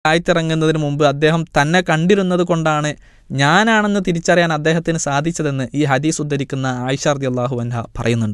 ആയിത്തിറങ്ങുന്നതിന് മുമ്പ് അദ്ദേഹം തന്നെ കണ്ടിരുന്നത് കൊണ്ടാണ് ഞാനാണെന്ന് തിരിച്ചറിയാൻ അദ്ദേഹത്തിന് സാധിച്ചതെന്ന് ഈ ഹദീസ് ഉദ്ധരിക്കുന്ന ആയിഷാർദി അള്ളാഹു അൻഹ പറയുന്നുണ്ട്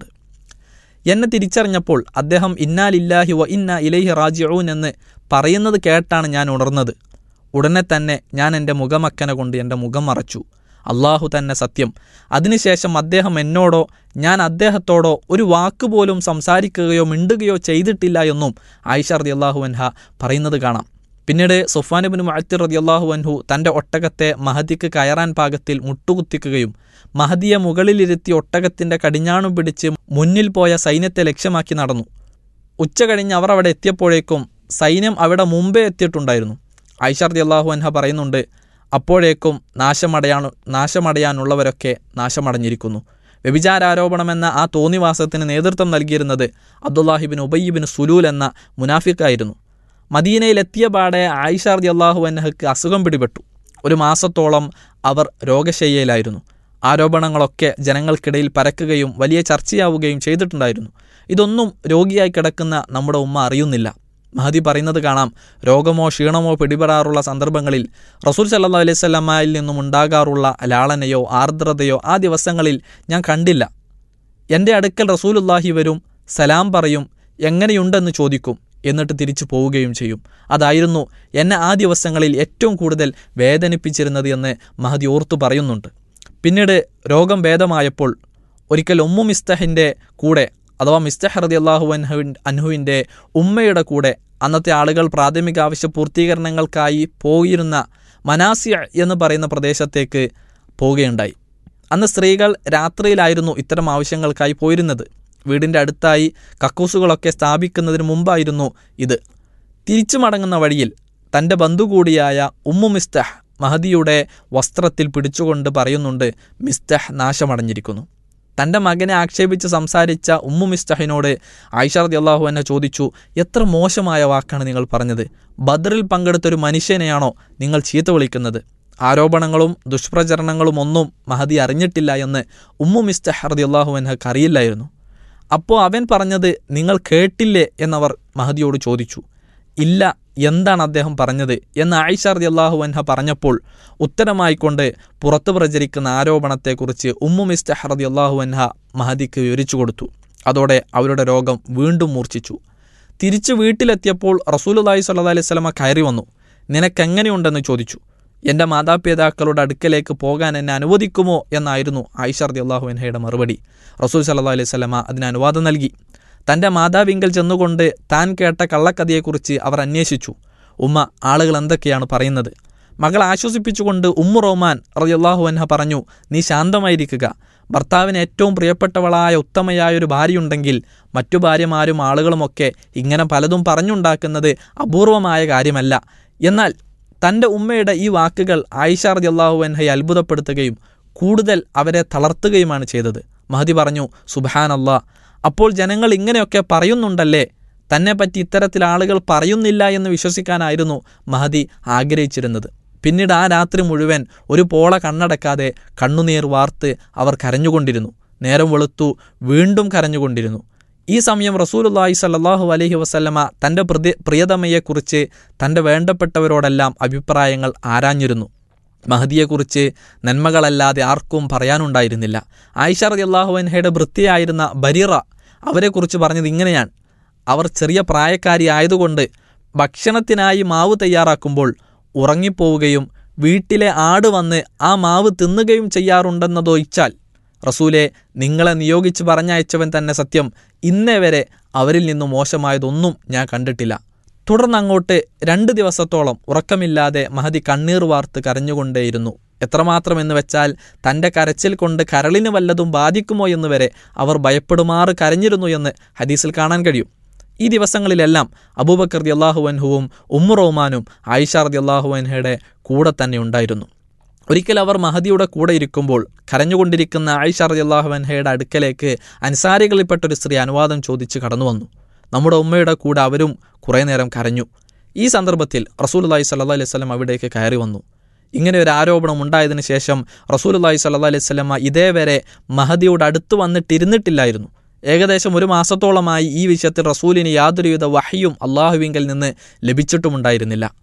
എന്നെ തിരിച്ചറിഞ്ഞപ്പോൾ അദ്ദേഹം ഇന്നാലില്ലാഹി വ ഇന്ന ഇലൈഹി റാജിഊൻ എന്ന് പറയുന്നത് കേട്ടാണ് ഞാൻ ഉണർന്നത് ഉടനെ തന്നെ ഞാൻ എൻ്റെ മുഖമക്കന കൊണ്ട് എൻ്റെ മുഖം മറച്ചു അള്ളാഹു തന്നെ സത്യം അതിനുശേഷം അദ്ദേഹം എന്നോടോ ഞാൻ അദ്ദേഹത്തോടോ ഒരു വാക്കുപോലും സംസാരിക്കുകയോ മിണ്ടുകയോ ചെയ്തിട്ടില്ല എന്നും ആയിഷ റതി അള്ളാഹു അൻഹ പറയുന്നത് കാണാം പിന്നീട് സുഫാനുബിൻ മുഅത്തിർ റതി അള്ളാഹു അൻഹു തൻ്റെ ഒട്ടകത്തെ മഹദിക്ക് കയറാൻ പാകത്തിൽ മുട്ടുകുത്തിക്കുകയും മഹദിയെ മുകളിലിരുത്തി ഒട്ടകത്തിൻ്റെ കടിഞ്ഞാണും പിടിച്ച് മുന്നിൽ പോയ സൈന്യത്തെ ലക്ഷ്യമാക്കി നടന്നു ഉച്ച കഴിഞ്ഞ് അവർ അവിടെ എത്തിയപ്പോഴേക്കും സൈന്യം അവിടെ മുമ്പേ എത്തിയിട്ടുണ്ടായിരുന്നു ഐഷർദി അള്ളാഹു അൻഹ പറയുന്നുണ്ട് അപ്പോഴേക്കും നാശമടയാൻ നാശമടയാനുള്ളവരൊക്കെ നാശമടഞ്ഞിരിക്കുന്നു വ്യഭിചാരാരോപണമെന്ന ആ തോന്നിവാസത്തിന് നേതൃത്വം നൽകിയിരുന്നത് അബ്ദുല്ലാഹിബിൻ ഉബയ്യബിൻ സുലൂൽ എന്ന മുനാഫിക്കായിരുന്നു മദീനയിലെത്തിയ പാടെ ആയിഷാർദി അള്ളാഹു അൻഹക്ക് അസുഖം പിടിപെട്ടു ഒരു മാസത്തോളം അവർ രോഗശയ്യയിലായിരുന്നു ആരോപണങ്ങളൊക്കെ ജനങ്ങൾക്കിടയിൽ പരക്കുകയും വലിയ ചർച്ചയാവുകയും ചെയ്തിട്ടുണ്ടായിരുന്നു ഇതൊന്നും രോഗിയായി കിടക്കുന്ന നമ്മുടെ ഉമ്മ അറിയുന്നില്ല മഹദി പറയുന്നത് കാണാം രോഗമോ ക്ഷീണമോ പിടിപെടാറുള്ള സന്ദർഭങ്ങളിൽ റസൂൽ സല്ലാ അലൈഹി സ്വലമ്മയിൽ നിന്നും ഉണ്ടാകാറുള്ള ലാളനയോ ആർദ്രതയോ ആ ദിവസങ്ങളിൽ ഞാൻ കണ്ടില്ല എൻ്റെ അടുക്കൽ റസൂലുല്ലാഹി വരും സലാം പറയും എങ്ങനെയുണ്ടെന്ന് ചോദിക്കും എന്നിട്ട് തിരിച്ചു പോവുകയും ചെയ്യും അതായിരുന്നു എന്നെ ആ ദിവസങ്ങളിൽ ഏറ്റവും കൂടുതൽ വേദനിപ്പിച്ചിരുന്നത് എന്ന് മഹദി ഓർത്തു പറയുന്നുണ്ട് പിന്നീട് രോഗം ഭേദമായപ്പോൾ ഒരിക്കൽ ഉമ്മു മിസ്തഹിൻ്റെ കൂടെ അഥവാ മിസ്തഹ് റതി അള്ളാഹു അൻഹു അൻഹുവിൻ്റെ ഉമ്മയുടെ കൂടെ അന്നത്തെ ആളുകൾ പ്രാഥമിക ആവശ്യ പൂർത്തീകരണങ്ങൾക്കായി പോയിരുന്ന മനാസിയ എന്ന് പറയുന്ന പ്രദേശത്തേക്ക് പോവുകയുണ്ടായി അന്ന് സ്ത്രീകൾ രാത്രിയിലായിരുന്നു ഇത്തരം ആവശ്യങ്ങൾക്കായി പോയിരുന്നത് വീടിൻ്റെ അടുത്തായി കക്കൂസുകളൊക്കെ സ്ഥാപിക്കുന്നതിന് മുമ്പായിരുന്നു ഇത് തിരിച്ചു മടങ്ങുന്ന വഴിയിൽ തൻ്റെ ബന്ധു കൂടിയായ ഉമ്മു മിസ്തഹ് മഹദിയുടെ വസ്ത്രത്തിൽ പിടിച്ചുകൊണ്ട് പറയുന്നുണ്ട് മിസ്തഹ് നാശമടഞ്ഞിരിക്കുന്നു തൻ്റെ മകനെ ആക്ഷേപിച്ച് സംസാരിച്ച ഉമ്മു മിസ്തഹിനോട് ആയിഷാർദി അള്ളാഹു എന്നെ ചോദിച്ചു എത്ര മോശമായ വാക്കാണ് നിങ്ങൾ പറഞ്ഞത് ബദറിൽ പങ്കെടുത്തൊരു മനുഷ്യനെയാണോ നിങ്ങൾ ചീത്ത വിളിക്കുന്നത് ആരോപണങ്ങളും ദുഷ്പ്രചരണങ്ങളും ഒന്നും മഹദി അറിഞ്ഞിട്ടില്ല എന്ന് ഉമ്മു മിസ്തഹ് റതി അള്ളാഹു എനക്ക് അറിയില്ലായിരുന്നു അപ്പോൾ അവൻ പറഞ്ഞത് നിങ്ങൾ കേട്ടില്ലേ എന്നവർ മഹദിയോട് ചോദിച്ചു ഇല്ല എന്താണ് അദ്ദേഹം പറഞ്ഞത് എന്ന് ആയിഷ റതി അള്ളാഹു അൻഹ പറഞ്ഞപ്പോൾ ഉത്തരമായിക്കൊണ്ട് പുറത്തു പ്രചരിക്കുന്ന ആരോപണത്തെക്കുറിച്ച് ഉമ്മു മിസ്തഹ് റതി അള്ളാഹു അൻഹ മഹദിക്ക് വിവരിച്ചു കൊടുത്തു അതോടെ അവരുടെ രോഗം വീണ്ടും മൂർച്ഛിച്ചു തിരിച്ചു വീട്ടിലെത്തിയപ്പോൾ റസൂലുല്ലാഹി സ്വല്ലാ അലൈഹി സ്വലമ കയറി വന്നു നിനക്കെങ്ങനെയുണ്ടെന്ന് ചോദിച്ചു എൻ്റെ മാതാപിതാക്കളുടെ അടുക്കലേക്ക് പോകാൻ എന്നെ അനുവദിക്കുമോ എന്നായിരുന്നു ആയിഷ റതി അള്ളാഹു അൻഹയുടെ മറുപടി റസൂൽ സല്ലാ അലൈഹി സ്വലമ അതിന് അനുവാദം നൽകി തൻ്റെ മാതാവിങ്കൽ ചെന്നുകൊണ്ട് താൻ കേട്ട കള്ളക്കഥയെക്കുറിച്ച് അവർ അന്വേഷിച്ചു ഉമ്മ ആളുകൾ എന്തൊക്കെയാണ് പറയുന്നത് മകൾ ആശ്വസിപ്പിച്ചുകൊണ്ട് ഉമ്മു റഹ്മാൻ റളിയല്ലാഹു അൻഹ പറഞ്ഞു നീ ശാന്തമായിരിക്കുക ഭർത്താവിന് ഏറ്റവും പ്രിയപ്പെട്ടവളായ ഉത്തമയായ ഒരു ഭാര്യയുണ്ടെങ്കിൽ മറ്റു ഭാര്യമാരും ആളുകളുമൊക്കെ ഇങ്ങനെ പലതും പറഞ്ഞുണ്ടാക്കുന്നത് അപൂർവമായ കാര്യമല്ല എന്നാൽ തൻ്റെ ഉമ്മയുടെ ഈ വാക്കുകൾ ആയിഷ റളിയല്ലാഹു അൻഹയെ അത്ഭുതപ്പെടുത്തുകയും കൂടുതൽ അവരെ തളർത്തുകയുമാണ് ചെയ്തത് മഹദി പറഞ്ഞു സുബാൻ അള്ളാഹ് അപ്പോൾ ജനങ്ങൾ ഇങ്ങനെയൊക്കെ പറയുന്നുണ്ടല്ലേ തന്നെപ്പറ്റി ഇത്തരത്തിൽ ആളുകൾ പറയുന്നില്ല എന്ന് വിശ്വസിക്കാനായിരുന്നു മഹദി ആഗ്രഹിച്ചിരുന്നത് പിന്നീട് ആ രാത്രി മുഴുവൻ ഒരു പോള കണ്ണടക്കാതെ കണ്ണുനീർ വാർത്ത് അവർ കരഞ്ഞുകൊണ്ടിരുന്നു നേരം വെളുത്തു വീണ്ടും കരഞ്ഞുകൊണ്ടിരുന്നു ഈ സമയം റസൂലുല്ലാഹി സല്ലാഹു അലഹി വസല്ലമ തൻ്റെ പ്രതി പ്രിയതമയെക്കുറിച്ച് തൻ്റെ വേണ്ടപ്പെട്ടവരോടെല്ലാം അഭിപ്രായങ്ങൾ ആരാഞ്ഞിരുന്നു മഹദിയെക്കുറിച്ച് നന്മകളല്ലാതെ ആർക്കും പറയാനുണ്ടായിരുന്നില്ല ആയിഷ റതി അള്ളാഹുവൻഹയുടെ ഭൃത്തിയായിരുന്ന ബരീറ അവരെക്കുറിച്ച് പറഞ്ഞത് ഇങ്ങനെയാണ് അവർ ചെറിയ പ്രായക്കാരി ആയതുകൊണ്ട് ഭക്ഷണത്തിനായി മാവ് തയ്യാറാക്കുമ്പോൾ ഉറങ്ങിപ്പോവുകയും വീട്ടിലെ ആട് വന്ന് ആ മാവ് തിന്നുകയും ചെയ്യാറുണ്ടെന്നതൊഴിച്ചാൽ റസൂലെ നിങ്ങളെ നിയോഗിച്ച് പറഞ്ഞയച്ചവൻ തന്നെ സത്യം ഇന്നേ വരെ അവരിൽ നിന്നും മോശമായതൊന്നും ഞാൻ കണ്ടിട്ടില്ല തുടർന്ന് അങ്ങോട്ട് രണ്ട് ദിവസത്തോളം ഉറക്കമില്ലാതെ മഹദി കണ്ണീർ വാർത്ത് കരഞ്ഞുകൊണ്ടേയിരുന്നു എത്രമാത്രം എന്ന് വെച്ചാൽ തൻ്റെ കരച്ചിൽ കൊണ്ട് കരളിന് വല്ലതും ബാധിക്കുമോ എന്ന് വരെ അവർ ഭയപ്പെടുമാറ് കരഞ്ഞിരുന്നു എന്ന് ഹദീസിൽ കാണാൻ കഴിയും ഈ ദിവസങ്ങളിലെല്ലാം അബൂബക്കർ റതി അള്ളാഹു അൻഹുവും ഉമ്മു റഹ്മാനും ആയിഷ റതി അള്ളാഹു അൻഹയുടെ കൂടെ തന്നെ ഉണ്ടായിരുന്നു ഒരിക്കൽ അവർ മഹദിയുടെ കൂടെ ഇരിക്കുമ്പോൾ കരഞ്ഞുകൊണ്ടിരിക്കുന്ന ആയിഷ റതി അള്ളാഹു അൻഹയുടെ അടുക്കലേക്ക് അൻസാരികളിൽപ്പെട്ടൊരു സ്ത്രീ അനുവാദം ചോദിച്ച് കടന്നു വന്നു നമ്മുടെ ഉമ്മയുടെ കൂടെ അവരും കുറേ നേരം കരഞ്ഞു ഈ സന്ദർഭത്തിൽ റസൂൽ അള്ളഹി സല്ലാ അലൈഹി സ്വലം അവിടേക്ക് കയറി വന്നു ഇങ്ങനെ ഒരു ആരോപണം ഉണ്ടായതിനു ശേഷം റസൂൽ അള്ളഹി സല്ലാ അലൈഹി സ്വലമ ഇതേവരെ മഹദിയോട് അടുത്ത് വന്നിട്ടിരുന്നിട്ടില്ലായിരുന്നു ഏകദേശം ഒരു മാസത്തോളമായി ഈ വിഷയത്തിൽ റസൂലിന് യാതൊരുവിധ വഹയും അള്ളാഹുവിങ്കിൽ നിന്ന് ലഭിച്ചിട്ടുമുണ്ടായിരുന്നില്ല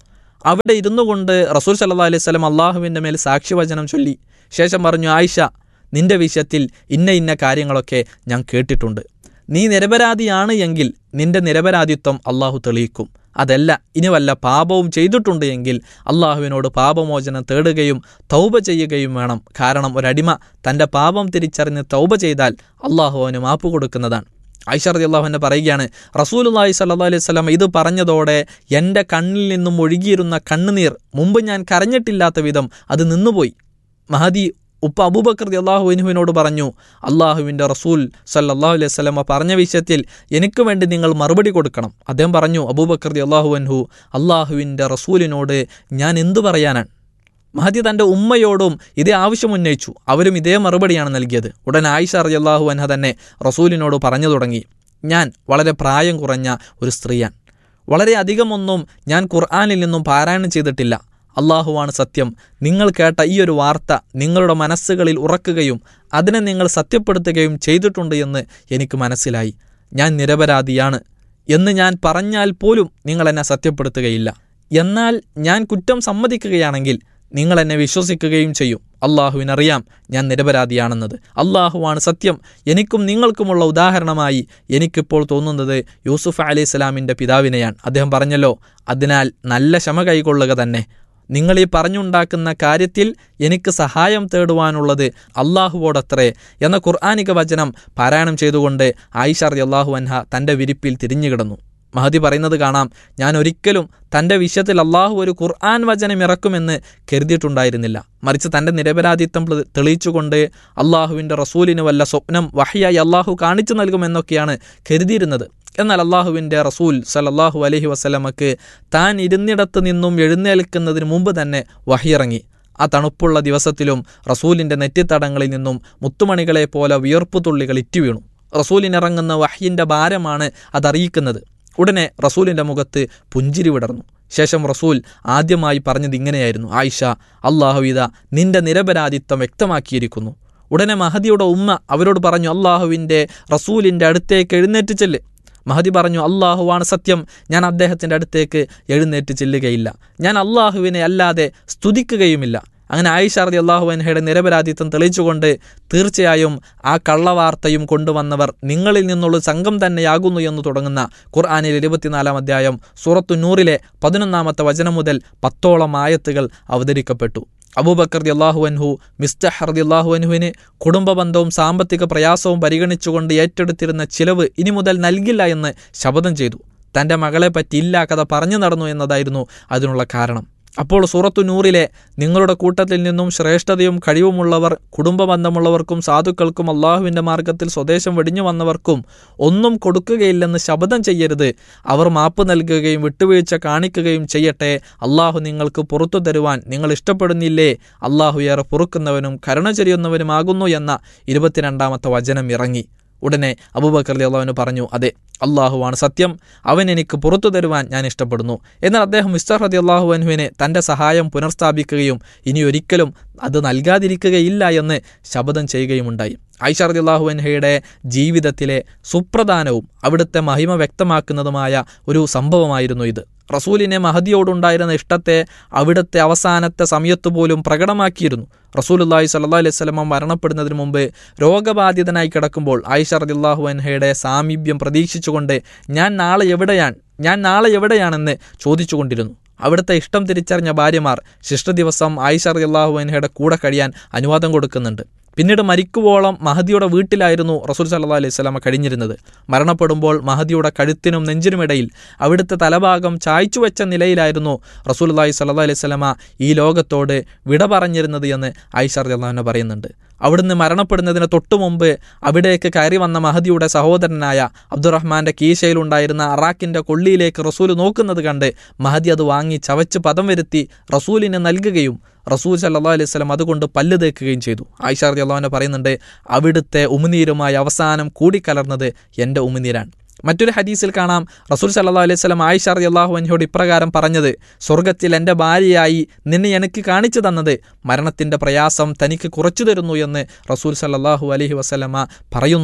അവിടെ ഇരുന്നു കൊണ്ട് റസൂൽ സല്ലാ അലൈഹി സ്വലം അള്ളാഹുവിൻ്റെ മേൽ സാക്ഷ്യവചനം ചൊല്ലി ശേഷം പറഞ്ഞു ആയിഷ നിന്റെ വിഷയത്തിൽ ഇന്ന ഇന്ന കാര്യങ്ങളൊക്കെ ഞാൻ കേട്ടിട്ടുണ്ട് നീ നിരപരാധിയാണ് എങ്കിൽ നിന്റെ നിരപരാധിത്വം അള്ളാഹു തെളിയിക്കും അതല്ല ഇനി വല്ല പാപവും ചെയ്തിട്ടുണ്ട് എങ്കിൽ അള്ളാഹുവിനോട് പാപമോചനം തേടുകയും തൗബ ചെയ്യുകയും വേണം കാരണം ഒരടിമ തൻ്റെ പാപം തിരിച്ചറിഞ്ഞ് തൗബ ചെയ്താൽ അള്ളാഹു അവന് മാപ്പ് കൊടുക്കുന്നതാണ് ഐഷർദി അള്ളാഹുവിനെ പറയുകയാണ് റസൂലുല്ലാഹി സല്ലാ അലൈഹി സ്വലം ഇത് പറഞ്ഞതോടെ എൻ്റെ കണ്ണിൽ നിന്നും ഒഴുകിയിരുന്ന കണ്ണുനീർ മുമ്പ് ഞാൻ കരഞ്ഞിട്ടില്ലാത്ത വിധം അത് നിന്നുപോയി മഹദി ഉപ്പ അബൂബക്കർ അള്ളാഹുവിനുവിനോട് പറഞ്ഞു അള്ളാഹുവിൻ്റെ റസൂൽ സല്ലാഹു അലൈഹി സ്വലമ പറഞ്ഞ വിഷയത്തിൽ എനിക്ക് വേണ്ടി നിങ്ങൾ മറുപടി കൊടുക്കണം അദ്ദേഹം പറഞ്ഞു അബൂബക്കർ അള്ളാഹു അൻഹു അള്ളാഹുവിൻ്റെ റസൂലിനോട് ഞാൻ എന്തു പറയാനാണ് മഹദി തൻ്റെ ഉമ്മയോടും ഇതേ ആവശ്യം ഉന്നയിച്ചു അവരും ഇതേ മറുപടിയാണ് നൽകിയത് ഉടൻ ആയിഷ അള്ളാഹു അൻഹ തന്നെ റസൂലിനോട് പറഞ്ഞു തുടങ്ങി ഞാൻ വളരെ പ്രായം കുറഞ്ഞ ഒരു സ്ത്രീയാണ് വളരെ അധികമൊന്നും ഞാൻ ഖുർആാനിൽ നിന്നും പാരായണം ചെയ്തിട്ടില്ല അള്ളാഹുവാണ് സത്യം നിങ്ങൾ കേട്ട ഈ ഒരു വാർത്ത നിങ്ങളുടെ മനസ്സുകളിൽ ഉറക്കുകയും അതിനെ നിങ്ങൾ സത്യപ്പെടുത്തുകയും ചെയ്തിട്ടുണ്ട് എന്ന് എനിക്ക് മനസ്സിലായി ഞാൻ നിരപരാധിയാണ് എന്ന് ഞാൻ പറഞ്ഞാൽ പോലും നിങ്ങൾ എന്നെ സത്യപ്പെടുത്തുകയില്ല എന്നാൽ ഞാൻ കുറ്റം സമ്മതിക്കുകയാണെങ്കിൽ നിങ്ങൾ എന്നെ വിശ്വസിക്കുകയും ചെയ്യും അള്ളാഹുവിനറിയാം ഞാൻ നിരപരാധിയാണെന്നത് അള്ളാഹുവാണ് സത്യം എനിക്കും നിങ്ങൾക്കുമുള്ള ഉദാഹരണമായി എനിക്കിപ്പോൾ തോന്നുന്നത് യൂസുഫ് അലൈഹി സ്വലാമിൻ്റെ പിതാവിനെയാണ് അദ്ദേഹം പറഞ്ഞല്ലോ അതിനാൽ നല്ല ക്ഷമ കൈകൊള്ളുക തന്നെ നിങ്ങൾ ഈ പറഞ്ഞുണ്ടാക്കുന്ന കാര്യത്തിൽ എനിക്ക് സഹായം തേടുവാനുള്ളത് അള്ളാഹുവോടത്രേ എന്ന ഖുർആാനിക വചനം പാരായണം ചെയ്തുകൊണ്ട് ആയിഷാർ അള്ളാഹു അൻഹ തൻ്റെ വിരിപ്പിൽ തിരിഞ്ഞുകിടന്നു മഹദി പറയുന്നത് കാണാം ഞാൻ ഒരിക്കലും തൻ്റെ വിഷയത്തിൽ അള്ളാഹു ഒരു ഖുർആൻ വചനം ഇറക്കുമെന്ന് കരുതിയിട്ടുണ്ടായിരുന്നില്ല മറിച്ച് തൻ്റെ നിരപരാധിത്വം തെളിയിച്ചുകൊണ്ട് അള്ളാഹുവിൻ്റെ റസൂലിന് വല്ല സ്വപ്നം വഹിയായി അള്ളാഹു കാണിച്ചു നൽകുമെന്നൊക്കെയാണ് കരുതിയിരുന്നത് എന്നാൽ അള്ളാഹുവിൻ്റെ റസൂൽ സലല്ലാഹു അലഹി വസ്ലമക്ക് താൻ ഇരുന്നിടത്ത് നിന്നും എഴുന്നേൽക്കുന്നതിന് മുമ്പ് തന്നെ വഹിയിറങ്ങി ആ തണുപ്പുള്ള ദിവസത്തിലും റസൂലിൻ്റെ നെറ്റിത്തടങ്ങളിൽ നിന്നും മുത്തുമണികളെ പോലെ വിയർപ്പു തുള്ളികൾ ഇറ്റുവീണു റസൂലിനിറങ്ങുന്ന വഹ്യിൻ്റെ ഭാരമാണ് അതറിയിക്കുന്നത് ഉടനെ റസൂലിൻ്റെ മുഖത്ത് പുഞ്ചിരി വിടർന്നു ശേഷം റസൂൽ ആദ്യമായി പറഞ്ഞത് ഇങ്ങനെയായിരുന്നു ആയിഷ അള്ളാഹുവിത നിന്റെ നിരപരാധിത്വം വ്യക്തമാക്കിയിരിക്കുന്നു ഉടനെ മഹദിയുടെ ഉമ്മ അവരോട് പറഞ്ഞു അള്ളാഹുവിൻ്റെ റസൂലിൻ്റെ അടുത്തേക്ക് എഴുന്നേറ്റ് ചെല്ല് മഹദി പറഞ്ഞു അള്ളാഹുവാണ് സത്യം ഞാൻ അദ്ദേഹത്തിൻ്റെ അടുത്തേക്ക് എഴുന്നേറ്റ് ചെല്ലുകയില്ല ഞാൻ അള്ളാഹുവിനെ അല്ലാതെ സ്തുതിക്കുകയുമില്ല അങ്ങനെ ആയിഷാർദി അള്ളാഹു അൻഹയുടെ നിരപരാധിത്വം തെളിയിച്ചുകൊണ്ട് തീർച്ചയായും ആ കള്ളവാർത്തയും കൊണ്ടുവന്നവർ നിങ്ങളിൽ നിന്നുള്ള സംഘം തന്നെയാകുന്നു എന്ന് തുടങ്ങുന്ന ഖുർആാനിൽ ഇരുപത്തിനാലാം അധ്യായം സൂറത്തു നൂറിലെ പതിനൊന്നാമത്തെ വചനം മുതൽ പത്തോളം ആയത്തുകൾ അവതരിക്കപ്പെട്ടു അബൂബക്കർ അള്ളാഹു അൻഹു മിസ്റ്റഹർ അള്ളാഹു അൻഹുവിന് കുടുംബ ബന്ധവും സാമ്പത്തിക പ്രയാസവും പരിഗണിച്ചുകൊണ്ട് ഏറ്റെടുത്തിരുന്ന ചിലവ് ഇനി മുതൽ നൽകില്ല എന്ന് ശപഥം ചെയ്തു തൻ്റെ മകളെ പറ്റി ഇല്ലാ കഥ പറഞ്ഞു നടന്നു എന്നതായിരുന്നു അതിനുള്ള കാരണം അപ്പോൾ സൂറത്തു നൂറിലെ നിങ്ങളുടെ കൂട്ടത്തിൽ നിന്നും ശ്രേഷ്ഠതയും കഴിവുമുള്ളവർ കുടുംബ ബന്ധമുള്ളവർക്കും സാധുക്കൾക്കും അള്ളാഹുവിൻ്റെ മാർഗത്തിൽ സ്വദേശം വെടിഞ്ഞു വന്നവർക്കും ഒന്നും കൊടുക്കുകയില്ലെന്ന് ശപഥം ചെയ്യരുത് അവർ മാപ്പ് നൽകുകയും വിട്ടുവീഴ്ച കാണിക്കുകയും ചെയ്യട്ടെ അള്ളാഹു നിങ്ങൾക്ക് പുറത്തു തരുവാൻ നിങ്ങൾ ഇഷ്ടപ്പെടുന്നില്ലേ അള്ളാഹു ഏറെ പൊറുക്കുന്നവനും കരുണ ചെയ്യുന്നവനുമാകുന്നു എന്ന ഇരുപത്തിരണ്ടാമത്തെ വചനം ഇറങ്ങി ഉടനെ അബൂബക്കർ അള്ളാഹുവിന് പറഞ്ഞു അതെ അള്ളാഹുവാണ് സത്യം അവൻ എനിക്ക് പുറത്തു തരുവാൻ ഞാൻ ഇഷ്ടപ്പെടുന്നു എന്നാൽ അദ്ദേഹം മിസ്റ്റർ റതി അള്ളാഹു അനുവിനെ തൻ്റെ സഹായം പുനഃസ്ഥാപിക്കുകയും ഇനി ഒരിക്കലും അത് നൽകാതിരിക്കുകയില്ല എന്ന് ശപഥം ചെയ്യുകയുമുണ്ടായി ഐഷ റതി അള്ളാഹു അൻഹയുടെ ജീവിതത്തിലെ സുപ്രധാനവും അവിടുത്തെ മഹിമ വ്യക്തമാക്കുന്നതുമായ ഒരു സംഭവമായിരുന്നു ഇത് റസൂലിനെ മഹദിയോടുണ്ടായിരുന്ന ഇഷ്ടത്തെ അവിടുത്തെ അവസാനത്തെ സമയത്ത് പോലും പ്രകടമാക്കിയിരുന്നു റസൂലുല്ലാഹി സല്ലാ അലൈഹി സ്വലമ മരണപ്പെടുന്നതിന് മുമ്പ് രോഗബാധിതനായി കിടക്കുമ്പോൾ ആയിഷ റദില്ലാഹു അൻഹയുടെ സാമീപ്യം പ്രതീക്ഷിച്ചുകൊണ്ട് ഞാൻ നാളെ എവിടെയാണ് ഞാൻ നാളെ എവിടെയാണെന്ന് ചോദിച്ചുകൊണ്ടിരുന്നു അവിടുത്തെ ഇഷ്ടം തിരിച്ചറിഞ്ഞ ഭാര്യമാർ ശിഷ്ടദിവസം ആയിഷ റദില്ലാഹു അൻഹയുടെ കൂടെ കഴിയാൻ അനുവാദം കൊടുക്കുന്നുണ്ട് പിന്നീട് മരിക്കുവോളം മഹദിയുടെ വീട്ടിലായിരുന്നു റസൂൽ സല്ലാ അലൈഹി സ്വലാമ കഴിഞ്ഞിരുന്നത് മരണപ്പെടുമ്പോൾ മഹദിയുടെ കഴുത്തിനും നെഞ്ചിനുമിടയിൽ അവിടുത്തെ തലഭാഗം ചായ്ച്ചു വെച്ച നിലയിലായിരുന്നു റസൂൽ അള്ളാഹി സല്ലാ അലൈഹി സ്വലമ ഈ ലോകത്തോട് വിട പറഞ്ഞിരുന്നത് എന്ന് ഐഷർ അള്ളാഹുനെ പറയുന്നുണ്ട് അവിടുന്ന് മരണപ്പെടുന്നതിന് തൊട്ടു മുമ്പ് അവിടേക്ക് കയറി വന്ന മഹദിയുടെ സഹോദരനായ അബ്ദുറഹ്മാന്റെ കീശയിലുണ്ടായിരുന്ന അറാഖിന്റെ കൊള്ളിയിലേക്ക് റസൂൽ നോക്കുന്നത് കണ്ട് മഹദി അത് വാങ്ങി ചവച്ച് പദം വരുത്തി റസൂലിന് നൽകുകയും റസൂൽ സല്ലാ അലൈഹി സ്വലം അതുകൊണ്ട് പല്ല് തേക്കുകയും ചെയ്തു ആയിഷാർദി അള്ളാഹുനെ പറയുന്നുണ്ട് അവിടുത്തെ ഉമിനീരുമായി അവസാനം കൂടിക്കലർന്നത് എൻ്റെ ഉമിനീരാണ് മറ്റൊരു ഹദീസിൽ കാണാം റസൂൽ സല്ലാ അലൈഹി സ്വലം ആയിഷാർ അള്ളാഹു അൻഹയോട് ഇപ്രകാരം പറഞ്ഞത് സ്വർഗത്തിൽ എൻ്റെ ഭാര്യയായി നിന്നെ എനിക്ക് കാണിച്ചു തന്നത് മരണത്തിൻ്റെ പ്രയാസം തനിക്ക് കുറച്ചു തരുന്നു എന്ന് റസൂൽ സല്ലാഹു അലഹി വസ്ലമ പറയുന്നുണ്ട്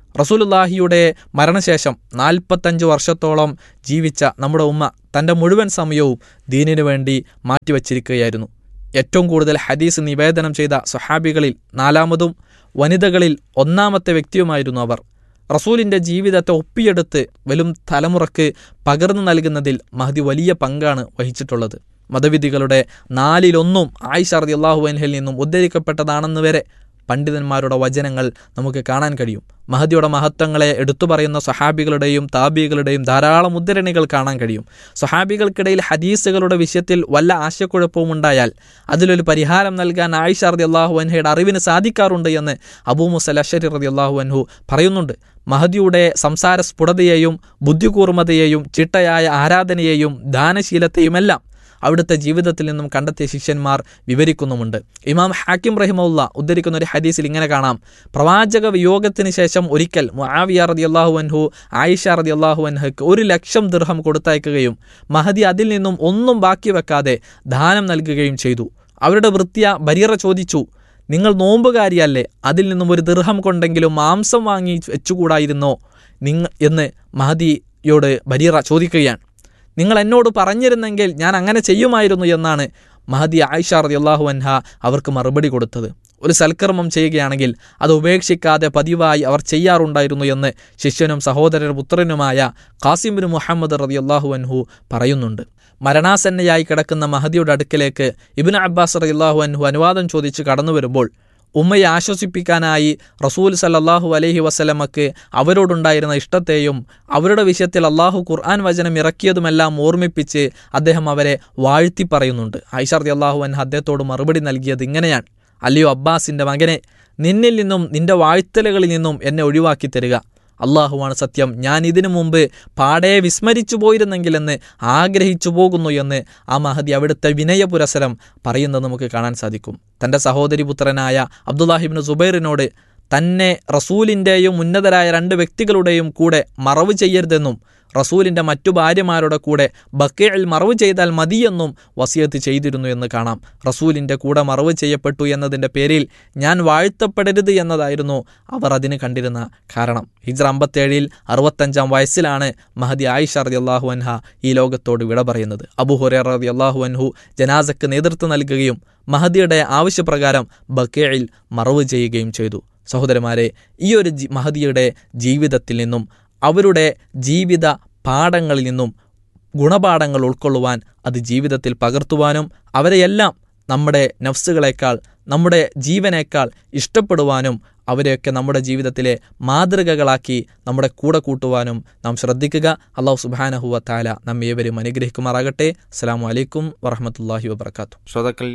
റസൂലുല്ലാഹിയുടെ മരണശേഷം നാൽപ്പത്തഞ്ച് വർഷത്തോളം ജീവിച്ച നമ്മുടെ ഉമ്മ തൻ്റെ മുഴുവൻ സമയവും ദീനിനു വേണ്ടി മാറ്റിവച്ചിരിക്കുകയായിരുന്നു ഏറ്റവും കൂടുതൽ ഹദീസ് നിവേദനം ചെയ്ത സ്വഹാബികളിൽ നാലാമതും വനിതകളിൽ ഒന്നാമത്തെ വ്യക്തിയുമായിരുന്നു അവർ റസൂലിൻ്റെ ജീവിതത്തെ ഒപ്പിയെടുത്ത് വരും തലമുറക്ക് പകർന്നു നൽകുന്നതിൽ മഹദി വലിയ പങ്കാണ് വഹിച്ചിട്ടുള്ളത് മതവിധികളുടെ നാലിലൊന്നും ആയിഷ റളിയല്ലാഹു അൻഹയിൽ നിന്നും ഉദ്ധരിക്കപ്പെട്ടതാണെന്ന് വരെ പണ്ഡിതന്മാരുടെ വചനങ്ങൾ നമുക്ക് കാണാൻ കഴിയും മഹദിയുടെ മഹത്വങ്ങളെ എടുത്തു പറയുന്ന സഹാബികളുടെയും താബികളുടെയും ധാരാളം ഉദ്ധരണികൾ കാണാൻ കഴിയും സഹാബികൾക്കിടയിൽ ഹദീസുകളുടെ വിഷയത്തിൽ വല്ല ആശയക്കുഴപ്പവും ഉണ്ടായാൽ അതിലൊരു പരിഹാരം നൽകാൻ ആയിഷ റതി അള്ളാഹു അൻഹയുടെ അറിവിന് സാധിക്കാറുണ്ട് എന്ന് അബൂ മുസൽ അഷരി റതി അള്ളാഹു അൻഹു പറയുന്നുണ്ട് മഹദിയുടെ സംസാര സ്ഫുടതയെയും ബുദ്ധികൂർമ്മതയെയും ചിട്ടയായ ആരാധനയെയും ദാനശീലത്തെയുമെല്ലാം അവിടുത്തെ ജീവിതത്തിൽ നിന്നും കണ്ടെത്തിയ ശിഷ്യന്മാർ വിവരിക്കുന്നുമുണ്ട് ഇമാം ഹാക്കിം റഹിമുല്ല ഉദ്ധരിക്കുന്ന ഒരു ഹദീസിൽ ഇങ്ങനെ കാണാം പ്രവാചക വിയോഗത്തിന് ശേഷം ഒരിക്കൽ മുആവിയ റതി അള്ളാഹു അൻഹു ആയിഷ റതി അള്ളാഹു അൻഹയ്ക്ക് ഒരു ലക്ഷം ദൃഹം കൊടുത്തയക്കുകയും മഹദി അതിൽ നിന്നും ഒന്നും ബാക്കി വെക്കാതെ ദാനം നൽകുകയും ചെയ്തു അവരുടെ വൃത്തിയ ബരീറ ചോദിച്ചു നിങ്ങൾ നോമ്പുകാരിയല്ലേ അതിൽ നിന്നും ഒരു ദൃഹം കൊണ്ടെങ്കിലും മാംസം വാങ്ങി വെച്ചുകൂടായിരുന്നോ നിങ്ങ എന്ന് മഹദിയോട് ബരീറ ചോദിക്കുകയാണ് നിങ്ങൾ എന്നോട് പറഞ്ഞിരുന്നെങ്കിൽ ഞാൻ അങ്ങനെ ചെയ്യുമായിരുന്നു എന്നാണ് മഹദി ആയിഷ റളിയല്ലാഹു അൻഹ അവർക്ക് മറുപടി കൊടുത്തത് ഒരു സൽക്കർമ്മം ചെയ്യുകയാണെങ്കിൽ അത് ഉപേക്ഷിക്കാതെ പതിവായി അവർ ചെയ്യാറുണ്ടായിരുന്നു എന്ന് ശിഷ്യനും സഹോദരൻ പുത്രനുമായ ഖാസിമിന് മുഹമ്മദ് റളിയല്ലാഹു അൻഹു പറയുന്നുണ്ട് മരണാസന്നയായി കിടക്കുന്ന മഹദിയുടെ അടുക്കലേക്ക് ഇബിൻ അബ്ബാസ് റളിയല്ലാഹു അൻഹു അനുവാദം ചോദിച്ച് കടന്നു വരുമ്പോൾ ഉമ്മയെ ആശ്വസിപ്പിക്കാനായി റസൂൽ സല്ലല്ലാഹു അലൈഹി വസല്ലമക്ക് അവരോടുണ്ടായിരുന്ന ഇഷ്ടത്തെയും അവരുടെ വിഷയത്തിൽ അള്ളാഹു ഖുർആൻ വചനം ഇറക്കിയതുമെല്ലാം ഓർമ്മിപ്പിച്ച് അദ്ദേഹം അവരെ വാഴ്ത്തി പറയുന്നുണ്ട് ഐഷർദി അള്ളാഹു അൻ അദ്ദേഹത്തോട് മറുപടി നൽകിയത് ഇങ്ങനെയാണ് അല്ലയോ അബ്ബാസിൻ്റെ മകനെ നിന്നിൽ നിന്നും നിന്റെ വാഴ്ത്തലുകളിൽ നിന്നും എന്നെ ഒഴിവാക്കി തരിക അള്ളാഹുവാണ് സത്യം ഞാൻ ഇതിനു മുമ്പ് പാടെ വിസ്മരിച്ചു പോയിരുന്നെങ്കിലെന്ന് ആഗ്രഹിച്ചു പോകുന്നു എന്ന് ആ മഹദി അവിടുത്തെ വിനയപുരസരം പറയുന്നത് നമുക്ക് കാണാൻ സാധിക്കും തൻ്റെ സഹോദരി പുത്രനായ അബ്ദുല്ലാഹിബിന് സുബൈറിനോട് തന്നെ റസൂലിൻ്റെയും ഉന്നതരായ രണ്ട് വ്യക്തികളുടെയും കൂടെ മറവ് ചെയ്യരുതെന്നും റസൂലിൻ്റെ മറ്റു ഭാര്യമാരുടെ കൂടെ ബക്കയിൽ മറവ് ചെയ്താൽ മതിയെന്നും വസിയത്ത് ചെയ്തിരുന്നു എന്ന് കാണാം റസൂലിൻ്റെ കൂടെ മറവ് ചെയ്യപ്പെട്ടു എന്നതിൻ്റെ പേരിൽ ഞാൻ വാഴ്ത്തപ്പെടരുത് എന്നതായിരുന്നു അവർ അതിന് കണ്ടിരുന്ന കാരണം ഹിജ്ര അമ്പത്തേഴിൽ അറുപത്തഞ്ചാം വയസ്സിലാണ് മഹദി ആയിഷ റതി അള്ളാഹു അൻഹ ഈ ലോകത്തോട് വിട പറയുന്നത് അബു ഹുറേർ റതി അള്ളാഹു അൻഹു ജനാസക്ക് നേതൃത്വം നൽകുകയും മഹദിയുടെ ആവശ്യപ്രകാരം ബക്കേയിൽ മറവ് ചെയ്യുകയും ചെയ്തു സഹോദരന്മാരെ ഈ ഒരു മഹദിയുടെ ജീവിതത്തിൽ നിന്നും അവരുടെ ജീവിത പാഠങ്ങളിൽ നിന്നും ഗുണപാഠങ്ങൾ ഉൾക്കൊള്ളുവാൻ അത് ജീവിതത്തിൽ പകർത്തുവാനും അവരെയെല്ലാം നമ്മുടെ നഫ്സുകളെക്കാൾ നമ്മുടെ ജീവനേക്കാൾ ഇഷ്ടപ്പെടുവാനും അവരെയൊക്കെ നമ്മുടെ ജീവിതത്തിലെ മാതൃകകളാക്കി നമ്മുടെ കൂടെ കൂട്ടുവാനും നാം ശ്രദ്ധിക്കുക അള്ളാഹു സുബാനഹുവ താല നമ്മേവരും അനുഗ്രഹിക്കുമാറാകട്ടെ അസ്സാം വലൈക്കും വറഹമത്തല്ലാഹി വബർക്കാത്തു ശ്രോതാക്കൾ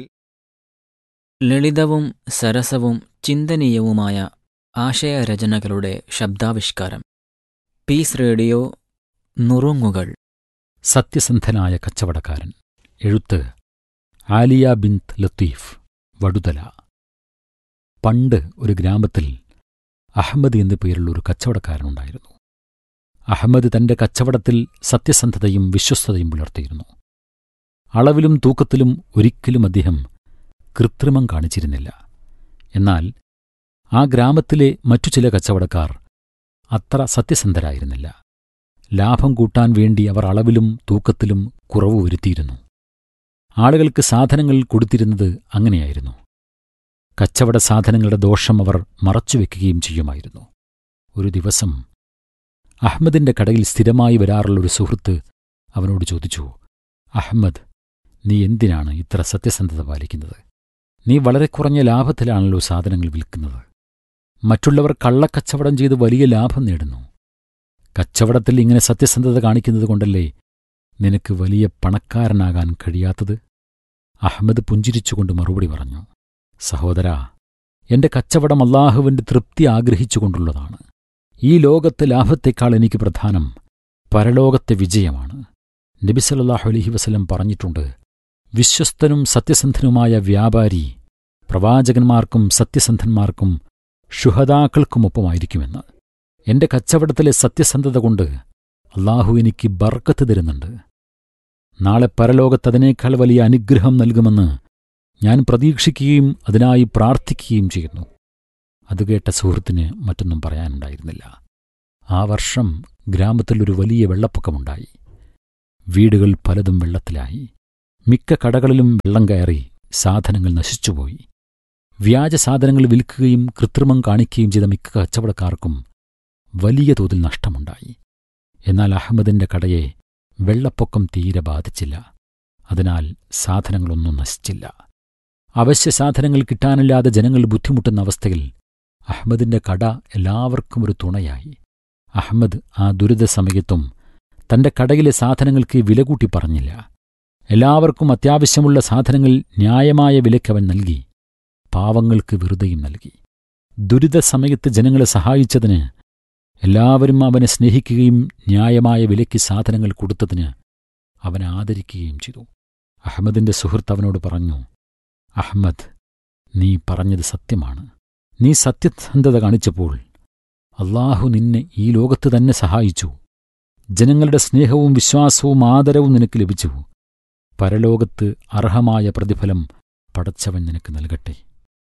ലളിതവും സരസവും ചിന്തനീയവുമായ ആശയരചനകളുടെ ശബ്ദാവിഷ്കാരം പീസ് റേഡിയോ നുറുങ്ങുകൾ സത്യസന്ധനായ കച്ചവടക്കാരൻ എഴുത്ത് ആലിയ ബിന്ത് ലത്തീഫ് വടുതല പണ്ട് ഒരു ഗ്രാമത്തിൽ അഹമ്മദ് എന്നു പേരുള്ള ഒരു കച്ചവടക്കാരനുണ്ടായിരുന്നു അഹമ്മദ് തന്റെ കച്ചവടത്തിൽ സത്യസന്ധതയും വിശ്വസ്തതയും പുലർത്തിയിരുന്നു അളവിലും തൂക്കത്തിലും ഒരിക്കലും അദ്ദേഹം കൃത്രിമം കാണിച്ചിരുന്നില്ല എന്നാൽ ആ ഗ്രാമത്തിലെ മറ്റു ചില കച്ചവടക്കാർ അത്ര സത്യസന്ധരായിരുന്നില്ല ലാഭം കൂട്ടാൻ വേണ്ടി അവർ അളവിലും തൂക്കത്തിലും കുറവ് വരുത്തിയിരുന്നു ആളുകൾക്ക് സാധനങ്ങൾ കൊടുത്തിരുന്നത് അങ്ങനെയായിരുന്നു കച്ചവട സാധനങ്ങളുടെ ദോഷം അവർ മറച്ചുവെക്കുകയും ചെയ്യുമായിരുന്നു ഒരു ദിവസം അഹമ്മദിന്റെ കടയിൽ സ്ഥിരമായി വരാറുള്ള ഒരു സുഹൃത്ത് അവനോട് ചോദിച്ചു അഹമ്മദ് നീ എന്തിനാണ് ഇത്ര സത്യസന്ധത പാലിക്കുന്നത് നീ വളരെ കുറഞ്ഞ ലാഭത്തിലാണല്ലോ സാധനങ്ങൾ വിൽക്കുന്നത് മറ്റുള്ളവർ കള്ളക്കച്ചവടം ചെയ്ത് വലിയ ലാഭം നേടുന്നു കച്ചവടത്തിൽ ഇങ്ങനെ സത്യസന്ധത കാണിക്കുന്നത് കൊണ്ടല്ലേ നിനക്ക് വലിയ പണക്കാരനാകാൻ കഴിയാത്തത് അഹമ്മദ് പുഞ്ചിരിച്ചുകൊണ്ട് മറുപടി പറഞ്ഞു സഹോദരാ എന്റെ കച്ചവടം അള്ളാഹുവിന്റെ തൃപ്തി ആഗ്രഹിച്ചുകൊണ്ടുള്ളതാണ് ഈ ലോകത്തെ ലാഭത്തെക്കാൾ എനിക്ക് പ്രധാനം പരലോകത്തെ വിജയമാണ് നബിസല്ലാഹു അലഹി വസല്ലം പറഞ്ഞിട്ടുണ്ട് വിശ്വസ്തനും സത്യസന്ധനുമായ വ്യാപാരി പ്രവാചകന്മാർക്കും സത്യസന്ധന്മാർക്കും ഷുഹദാക്കൾക്കുമൊപ്പമായിരിക്കുമെന്ന് എന്റെ കച്ചവടത്തിലെ സത്യസന്ധത കൊണ്ട് അള്ളാഹു എനിക്ക് ബർക്കത്ത് തരുന്നുണ്ട് നാളെ പരലോകത്തതിനേക്കാൾ വലിയ അനുഗ്രഹം നൽകുമെന്ന് ഞാൻ പ്രതീക്ഷിക്കുകയും അതിനായി പ്രാർത്ഥിക്കുകയും ചെയ്യുന്നു അത് കേട്ട സുഹൃത്തിന് മറ്റൊന്നും പറയാനുണ്ടായിരുന്നില്ല ആ വർഷം ഗ്രാമത്തിൽ ഒരു വലിയ വെള്ളപ്പൊക്കമുണ്ടായി വീടുകൾ പലതും വെള്ളത്തിലായി മിക്ക കടകളിലും വെള്ളം കയറി സാധനങ്ങൾ നശിച്ചുപോയി വ്യാജ സാധനങ്ങൾ വിൽക്കുകയും കൃത്രിമം കാണിക്കുകയും ചെയ്ത മിക്ക കച്ചവടക്കാർക്കും വലിയ തോതിൽ നഷ്ടമുണ്ടായി എന്നാൽ അഹമ്മദിന്റെ കടയെ വെള്ളപ്പൊക്കം തീരെ ബാധിച്ചില്ല അതിനാൽ സാധനങ്ങളൊന്നും നശിച്ചില്ല അവശ്യ സാധനങ്ങൾ കിട്ടാനില്ലാതെ ജനങ്ങൾ ബുദ്ധിമുട്ടുന്ന അവസ്ഥയിൽ അഹമ്മദിന്റെ കട എല്ലാവർക്കും ഒരു തുണയായി അഹമ്മദ് ആ ദുരിത സമയത്തും തന്റെ കടയിലെ സാധനങ്ങൾക്ക് വില കൂട്ടി പറഞ്ഞില്ല എല്ലാവർക്കും അത്യാവശ്യമുള്ള സാധനങ്ങൾ ന്യായമായ വിലയ്ക്കവൻ നൽകി പാവങ്ങൾക്ക് വെറുതെയും നൽകി ദുരിത സമയത്ത് ജനങ്ങളെ സഹായിച്ചതിന് എല്ലാവരും അവനെ സ്നേഹിക്കുകയും ന്യായമായ വിലയ്ക്ക് സാധനങ്ങൾ കൊടുത്തതിന് അവനെ ആദരിക്കുകയും ചെയ്തു അഹമ്മദിന്റെ സുഹൃത്ത് അവനോട് പറഞ്ഞു അഹമ്മദ് നീ പറഞ്ഞത് സത്യമാണ് നീ സത്യസന്ധത കാണിച്ചപ്പോൾ അള്ളാഹു നിന്നെ ഈ ലോകത്ത് തന്നെ സഹായിച്ചു ജനങ്ങളുടെ സ്നേഹവും വിശ്വാസവും ആദരവും നിനക്ക് ലഭിച്ചു പരലോകത്ത് അർഹമായ പ്രതിഫലം പടച്ചവൻ നിനക്ക് നൽകട്ടെ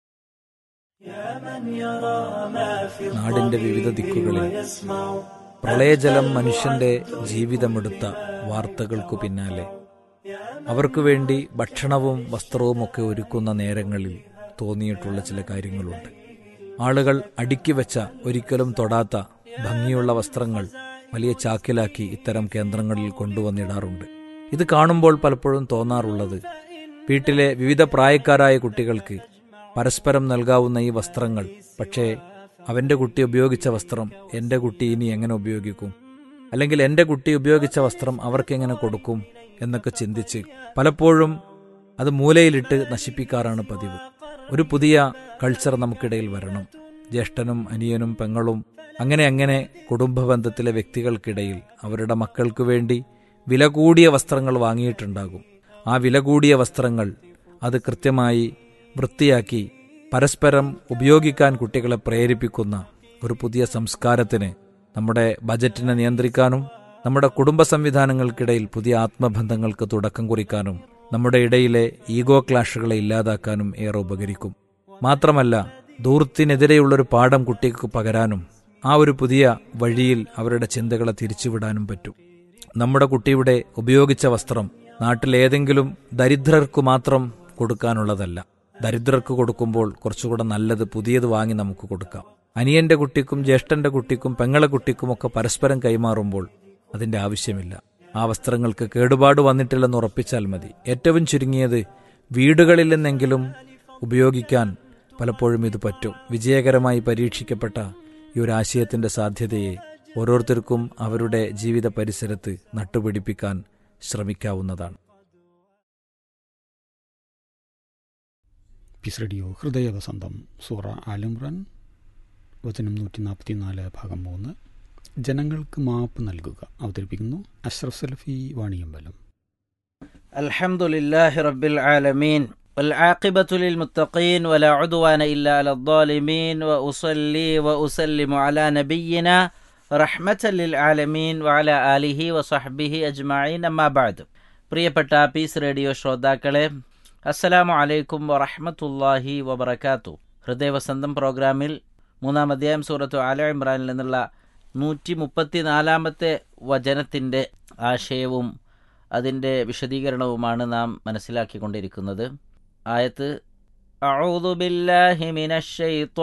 നാടിന്റെ വിവിധ ദിക്കുകളിൽ പ്രളയജലം മനുഷ്യന്റെ ജീവിതമെടുത്ത വാർത്തകൾക്കു പിന്നാലെ അവർക്കു വേണ്ടി ഭക്ഷണവും വസ്ത്രവുമൊക്കെ ഒരുക്കുന്ന നേരങ്ങളിൽ തോന്നിയിട്ടുള്ള ചില കാര്യങ്ങളുണ്ട് ആളുകൾ അടുക്കി വെച്ച ഒരിക്കലും തൊടാത്ത ഭംഗിയുള്ള വസ്ത്രങ്ങൾ വലിയ ചാക്കിലാക്കി ഇത്തരം കേന്ദ്രങ്ങളിൽ കൊണ്ടുവന്നിടാറുണ്ട് ഇത് കാണുമ്പോൾ പലപ്പോഴും തോന്നാറുള്ളത് വീട്ടിലെ വിവിധ പ്രായക്കാരായ കുട്ടികൾക്ക് പരസ്പരം നൽകാവുന്ന ഈ വസ്ത്രങ്ങൾ പക്ഷേ അവന്റെ കുട്ടി ഉപയോഗിച്ച വസ്ത്രം എന്റെ കുട്ടി ഇനി എങ്ങനെ ഉപയോഗിക്കും അല്ലെങ്കിൽ എന്റെ കുട്ടി ഉപയോഗിച്ച വസ്ത്രം അവർക്കെങ്ങനെ കൊടുക്കും എന്നൊക്കെ ചിന്തിച്ച് പലപ്പോഴും അത് മൂലയിലിട്ട് നശിപ്പിക്കാറാണ് പതിവ് ഒരു പുതിയ കൾച്ചർ നമുക്കിടയിൽ വരണം ജ്യേഷ്ഠനും അനിയനും പെങ്ങളും അങ്ങനെ അങ്ങനെ കുടുംബ ബന്ധത്തിലെ വ്യക്തികൾക്കിടയിൽ അവരുടെ മക്കൾക്ക് വേണ്ടി വില കൂടിയ വസ്ത്രങ്ങൾ വാങ്ങിയിട്ടുണ്ടാകും ആ വില കൂടിയ വസ്ത്രങ്ങൾ അത് കൃത്യമായി വൃത്തിയാക്കി പരസ്പരം ഉപയോഗിക്കാൻ കുട്ടികളെ പ്രേരിപ്പിക്കുന്ന ഒരു പുതിയ സംസ്കാരത്തിന് നമ്മുടെ ബജറ്റിനെ നിയന്ത്രിക്കാനും നമ്മുടെ കുടുംബ സംവിധാനങ്ങൾക്കിടയിൽ പുതിയ ആത്മബന്ധങ്ങൾക്ക് തുടക്കം കുറിക്കാനും നമ്മുടെ ഇടയിലെ ഈഗോ ക്ലാഷുകളെ ഇല്ലാതാക്കാനും ഏറെ ഉപകരിക്കും മാത്രമല്ല ദൂർത്തിനെതിരെയുള്ളൊരു പാഠം കുട്ടിക്ക് പകരാനും ആ ഒരു പുതിയ വഴിയിൽ അവരുടെ ചിന്തകളെ തിരിച്ചുവിടാനും പറ്റും നമ്മുടെ കുട്ടിയുടെ ഉപയോഗിച്ച വസ്ത്രം നാട്ടിലേതെങ്കിലും ദരിദ്രർക്കു മാത്രം കൊടുക്കാനുള്ളതല്ല ദരിദ്രർക്ക് കൊടുക്കുമ്പോൾ കുറച്ചുകൂടെ നല്ലത് പുതിയത് വാങ്ങി നമുക്ക് കൊടുക്കാം അനിയന്റെ കുട്ടിക്കും ജ്യേഷ്ഠന്റെ കുട്ടിക്കും പെങ്ങളെ കുട്ടിക്കുമൊക്കെ പരസ്പരം കൈമാറുമ്പോൾ അതിന്റെ ആവശ്യമില്ല ആ വസ്ത്രങ്ങൾക്ക് കേടുപാട് വന്നിട്ടില്ലെന്ന് ഉറപ്പിച്ചാൽ മതി ഏറ്റവും ചുരുങ്ങിയത് വീടുകളിൽ നിന്നെങ്കിലും ഉപയോഗിക്കാൻ പലപ്പോഴും ഇത് പറ്റും വിജയകരമായി പരീക്ഷിക്കപ്പെട്ട ഈ ഒരു ആശയത്തിന്റെ സാധ്യതയെ ഓരോരുത്തർക്കും അവരുടെ ജീവിത പരിസരത്ത് നട്ടുപിടിപ്പിക്കാൻ ശ്രമിക്കാവുന്നതാണ് പീസ് റേഡിയോ ഹൃദയവസന്തം സൂറ ആലിമ്രാൻ വചനം നൂറ്റി നാൽപ്പത്തിനാല് ഭാഗം മൂന്ന് ജനങ്ങൾക്ക് മാപ്പ് നൽകുക അവതരിപ്പിക്കുന്നു അഷ്റഫ് സലഫി വാണിയമ്പലം الحمد لله رب العالمين والعاقبة للمتقين ولا عدوان إلا على الظالمين وأصلي وأسلم على نبينا رحمة للعالمين وعلى آله وصحبه أجمعين أما بعد പ്രിയപ്പെട്ട പീസ് റേഡിയോ ശ്രോതാക്കളെ അസ്സലാമു അലൈക്കും വറഹ്മത്തുള്ളാഹി വബറകാത്തു ഹൃദയവസന്തം പ്രോഗ്രാമിൽ മൂന്നാം അധ്യായം സൂറത്തു ആല ഇമ്രാനിൽ നിന്നുള്ള നൂറ്റി മുപ്പത്തിനാലാമത്തെ വചനത്തിൻ്റെ ആശയവും അതിൻ്റെ വിശദീകരണവുമാണ് നാം മനസ്സിലാക്കിക്കൊണ്ടിരിക്കുന്നത് ആയത്ത് أعوذ بالله من الشيطان